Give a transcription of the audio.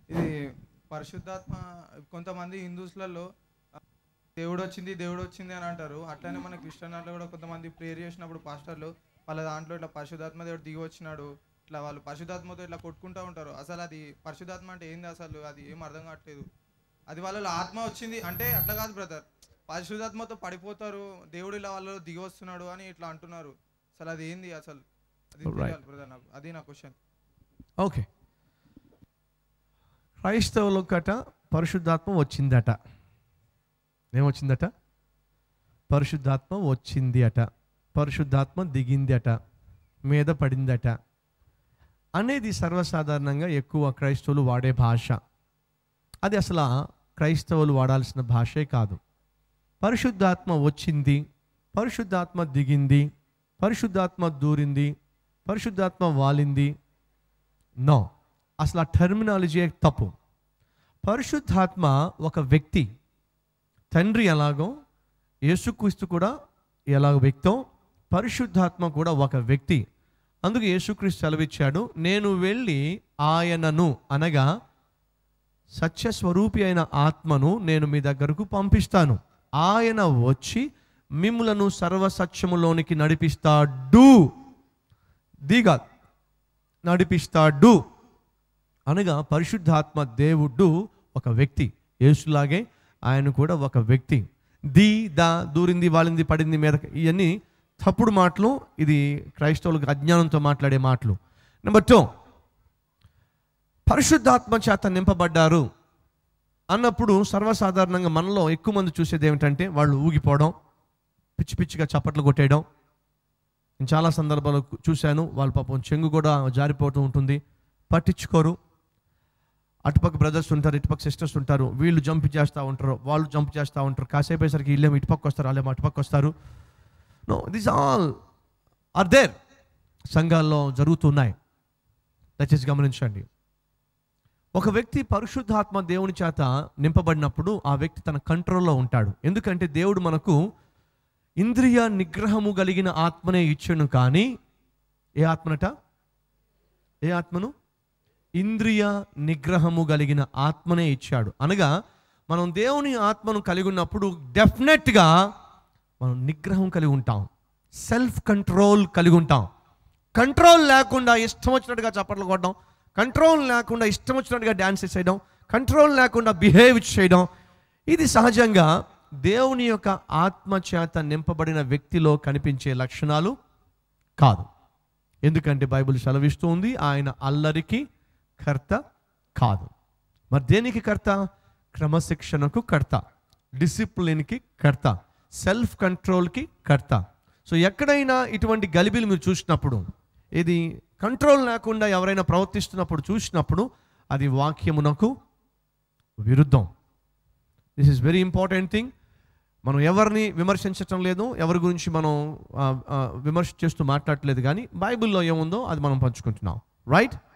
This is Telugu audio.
ఇది పరిశుద్ధాత్మ కొంతమంది హిందూస్లలో దేవుడు వచ్చింది దేవుడు వచ్చింది అని అంటారు అట్లనే మన క్రిస్టియన్ దాంట్లో కూడా కొంతమంది ప్రేయర్ చేసినప్పుడు పాస్టర్లు వాళ్ళ దాంట్లో ఇట్లా పరిశుద్ధాత్మ దేవుడు దిగి వచ్చినాడు ఇట్లా వాళ్ళు పరిశుద్ధాత్మతో ఇట్లా కొట్టుకుంటూ ఉంటారు అసలు అది పరిశుద్ధాత్మ అంటే ఏంది అసలు అది ఏం అర్థం కావట్లేదు అది వాళ్ళలో ఆత్మ వచ్చింది అంటే అట్లా కాదు బ్రదర్ పరిశుద్ధాత్మతో పడిపోతారు దేవుడు ఇలా వాళ్ళు దిగి వస్తున్నాడు అని ఇట్లా అంటున్నారు అసలు అది ఏంది అసలు అది Right. తెలియాలి బ్రదర్ నాకు అది నా క్వశ్చన్ ఓకే క్రైస్తవుల కట పరిశుద్ధాత్మ వచ్చిందట ఏమొచ్చిందట పరిశుద్ధాత్మ వచ్చింది అట పరిశుద్ధాత్మ దిగింది అట మీద పడిందట అనేది సర్వసాధారణంగా ఎక్కువ క్రైస్తవులు వాడే భాష అది అసలు క్రైస్తవులు వాడాల్సిన భాషే కాదు పరిశుద్ధాత్మ వచ్చింది పరిశుద్ధాత్మ దిగింది పరిశుద్ధాత్మ దూరింది పరిశుద్ధాత్మ వాలింది నో అసలు ఆ టెర్మినాలజీ తప్పు పరిశుద్ధాత్మ ఒక వ్యక్తి తండ్రి ఎలాగో యేసుక్రీస్తు కూడా ఎలాగ వ్యక్తో పరిశుద్ధాత్మ కూడా ఒక వ్యక్తి అందుకు యేసుక్రీస్తు సెలవిచ్చాడు నేను వెళ్ళి ఆయనను అనగా సత్యస్వరూపి అయిన ఆత్మను నేను మీ దగ్గరకు పంపిస్తాను ఆయన వచ్చి మిమ్ములను సర్వసత్యములోనికి నడిపిస్తాడు దిగా నడిపిస్తాడు అనగా పరిశుద్ధాత్మ దేవుడు ఒక వ్యక్తి యేసులాగే ఆయన కూడా ఒక వ్యక్తి ది దా దూరింది వాలింది పడింది మీద ఇవన్నీ తప్పుడు మాటలు ఇది క్రైస్తవులకు అజ్ఞానంతో మాట్లాడే మాటలు నెంబర్ టూ పరిశుద్ధాత్మ చేత నింపబడ్డారు అన్నప్పుడు సర్వసాధారణంగా మనలో ఎక్కువ మంది చూసేది ఏమిటంటే వాళ్ళు ఊగిపోవడం పిచ్చి పిచ్చిగా చప్పట్లు కొట్టేయడం నేను చాలా సందర్భాలు చూశాను వాళ్ళ పాపం చెంగు కూడా జారిపోతూ ఉంటుంది పట్టించుకోరు అటుపక్క బ్రదర్స్ ఉంటారు ఇటుపక్క సిస్టర్స్ ఉంటారు వీళ్ళు జంప్ చేస్తూ ఉంటారు వాళ్ళు జంప్ చేస్తూ ఉంటారు కాసేపు అయ్యేసరికి వీళ్ళేమో ఇటుపక్క వస్తారు వాళ్ళేమో అటుపక్క వస్తారు no this all are there సంఘాల్లో జరుగుతున్నాయి దయచేసి గమనించండి ఒక వ్యక్తి పరిశుద్ధాత్మ దేవుని చేత నింపబడినప్పుడు ఆ వ్యక్తి తన కంట్రోల్లో ఉంటాడు ఎందుకంటే దేవుడు మనకు ఇంద్రియ నిగ్రహము కలిగిన ఆత్మనే ఇచ్చాను కానీ ఏ ఆత్మనట ఏ ఆత్మను ఇంద్రియ నిగ్రహము కలిగిన ఆత్మనే ఇచ్చాడు అనగా మనం దేవుని ఆత్మను కలిగి ఉన్నప్పుడు డెఫినెట్గా మనం నిగ్రహం కలిగి ఉంటాం సెల్ఫ్ కంట్రోల్ కలిగి ఉంటాం కంట్రోల్ లేకుండా ఇష్టం వచ్చినట్టుగా చప్పట్లు కొట్టడం కంట్రోల్ లేకుండా ఇష్టం వచ్చినట్టుగా డ్యాన్స్ చేయడం కంట్రోల్ లేకుండా బిహేవ్ చేయడం ఇది సహజంగా దేవుని యొక్క ఆత్మ చేత నింపబడిన వ్యక్తిలో కనిపించే లక్షణాలు కాదు ఎందుకంటే బైబిల్ సెలవిస్తూ ఉంది ఆయన అల్లరికి కర్త కాదు మరి దేనికి కర్త క్రమశిక్షణకు కర్త డిసిప్లిన్కి కర్త సెల్ఫ్ కంట్రోల్కి కర్త సో ఎక్కడైనా ఇటువంటి గలిబిలు మీరు చూసినప్పుడు ఇది కంట్రోల్ లేకుండా ఎవరైనా ప్రవర్తిస్తున్నప్పుడు చూసినప్పుడు అది వాక్యమునకు విరుద్ధం this is very important thing మనం ఎవరిని విమర్శించటం లేదు ఎవరి గురించి మనం ఆ, ఆ, విమర్శ చేస్తూ మాట్లాడట్లేదు కానీ బైబిల్లో ఏముందో అది మనం పంచుకుంటున్నాం రైట్